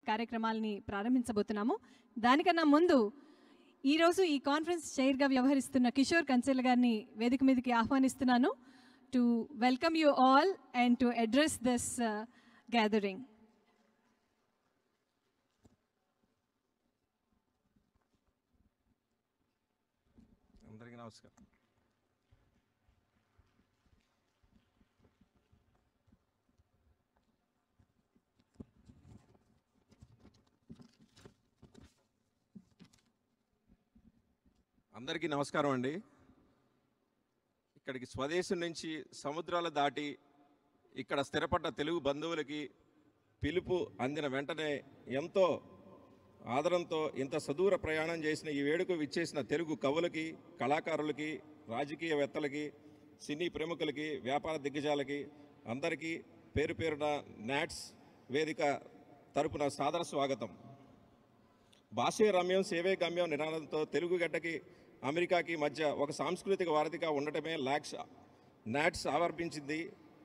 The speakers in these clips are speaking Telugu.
కార్యక్రమాలని ప్రారంభించబోతున్నాము దానికన్నా ముందు ఈరోజు ఈ కాన్ఫరెన్స్ చైర్గా వ్యవహరిస్తున్న కిషోర్ కన్సెల్ గారిని వేదిక మీదకి ఆహ్వానిస్తున్నాను to welcome you all and to address this gathering అందరికీ నమస్కారం అందరికీ నమస్కారం అండి ఇక్కడికి స్వదేశం నుంచి సముద్రాలు దాటి ఇక్కడ స్థిరపడ్డ తెలుగు బంధువులకి పిలుపు అందిన వెంటనే ఎంతో ఆదరంతో ఇంత సుదూర ప్రయాణం చేసిన ఈ వేడుక విచ్చేసిన తెలుగు కవులకి కళాకారులకి రాజకీయవేత్తలకి సినీ ప్రముఖులకి వ్యాపార దిగ్గజాలకి అందరికీ పేరు పేరున నాట్స్ వేదిక తరపున సాదర స్వాగతం భాషే రమ్యం సేవే గమ్యం నినాదంతో తెలుగు గడ్డకి అమెరికాకి మధ్య ఒక సాంస్కృతిక వారధిగా ఉండటమే లాక్స్ నాట్స్ ఆవర్భించింది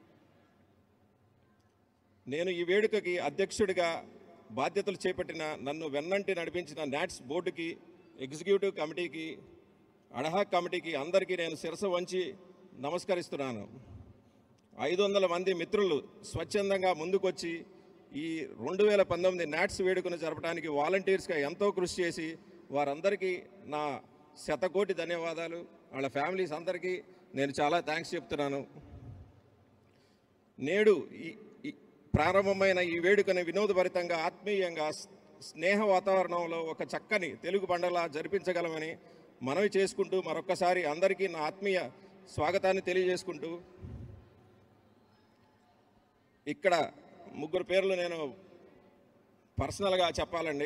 నేను ఈ వేడుకకి అధ్యక్షుడిగా బాధ్యతలు చేపట్టిన నన్ను వెన్నంటి నడిపించిన నాట్స్ బోర్డుకి ఎగ్జిక్యూటివ్ కమిటీకి అడహాక్ కమిటీకి అందరికీ నేను శిరస వంచి నమస్కరిస్తున్నాను ఐదు వందల మంది మిత్రులు స్వచ్ఛందంగా ముందుకొచ్చి ఈ రెండు వేల పంతొమ్మిది నాట్స్ వేడుకను జరపడానికి వాలంటీర్స్గా ఎంతో కృషి చేసి వారందరికీ నా శతకోటి ధన్యవాదాలు వాళ్ళ ఫ్యామిలీస్ అందరికీ నేను చాలా థ్యాంక్స్ చెప్తున్నాను నేడు ఈ ఈ ప్రారంభమైన ఈ వేడుకను వినోదభరితంగా ఆత్మీయంగా స్- స్నేహ వాతావరణంలో ఒక చక్కని తెలుగు పండగలా జరిపించగలమని మనవి చేసుకుంటూ మరొక్కసారి అందరికీ నా ఆత్మీయ స్వాగతాన్ని తెలియజేసుకుంటూ ఇక్కడ ముగ్గురు పేర్లు నేను పర్సనల్గా చెప్పాలండి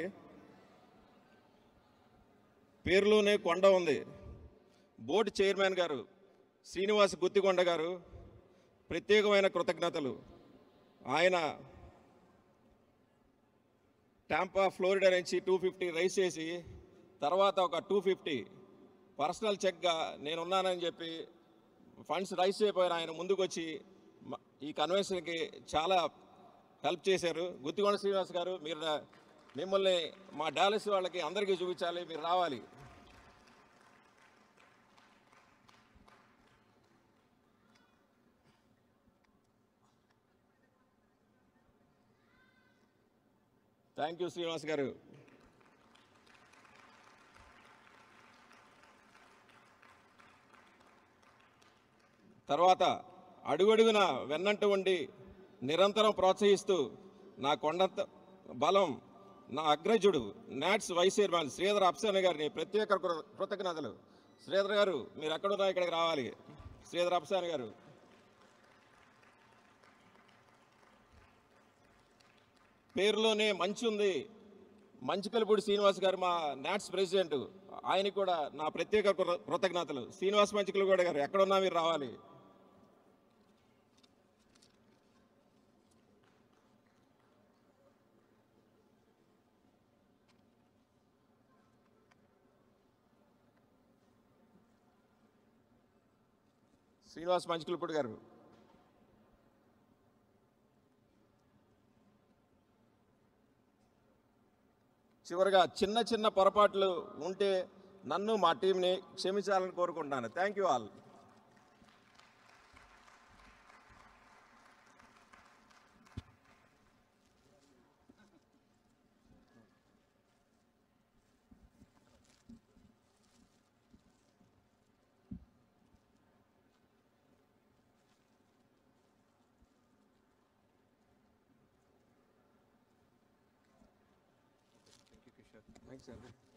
పేరులోనే కొండ ఉంది బోర్డు చైర్మన్ గారు శ్రీనివాస్ గుత్తికొండ గారు ప్రత్యేకమైన కృతజ్ఞతలు ఆయన టాంపా ఫ్లోరిడా నుంచి టూ ఫిఫ్టీ రైస్ చేసి తర్వాత ఒక టూ ఫిఫ్టీ పర్సనల్ చెక్గా నేనున్నానని చెప్పి ఫండ్స్ రైస్ చేయబోయిన ఆయన ముందుకొచ్చి మ- ఈ కన్వెన్షన్కి చాలా హెల్ప్ చేశారు గుత్తికొండ శ్రీనివాస్ గారు మీరు నా- మిమ్మల్ని మా డాలస్ వాళ్ళకి అందరికీ చూపించాలి మీరు రావాలి థ్యాంక్ యూ శ్రీనివాస్ గారు తర్వాత అడుగడుగున వెన్నంట ఉండి నిరంతరం ప్రోత్సహిస్తూ నా కొండంత బలం నా అగ్రజుడు NATS vice chairman Sridhar Appasani గారిని ప్రత్యేక కృ- కృతజ్ఞతలు శ్రీధర్ గారు మీరు ఎక్కడున్నా ఇక్కడికి రావాలి శ్రీధర్ అప్సాని గారు పేరులోనే మంచి ఉంది మంచికలపూడి శ్రీనివాస్ గారు మా నాట్స్ ప్రెసిడెంట్ ఆయనకి కూడా నా ప్రత్యేక కృ- కృతజ్ఞతలు శ్రీనివాస్ మంచికలగూడ గారు ఎక్కడున్నా మీరు రావాలి శ్రీనివాస్ మంచికలపూడి గారు చివరిగా చిన్న చిన్న పొరపాట్లు ఉంటే నన్ను మా టీంని క్షమించాలని కోరుకుంటున్నాను థ్యాంక్ యూ ఆల్ థ్యాంక్స్ అండి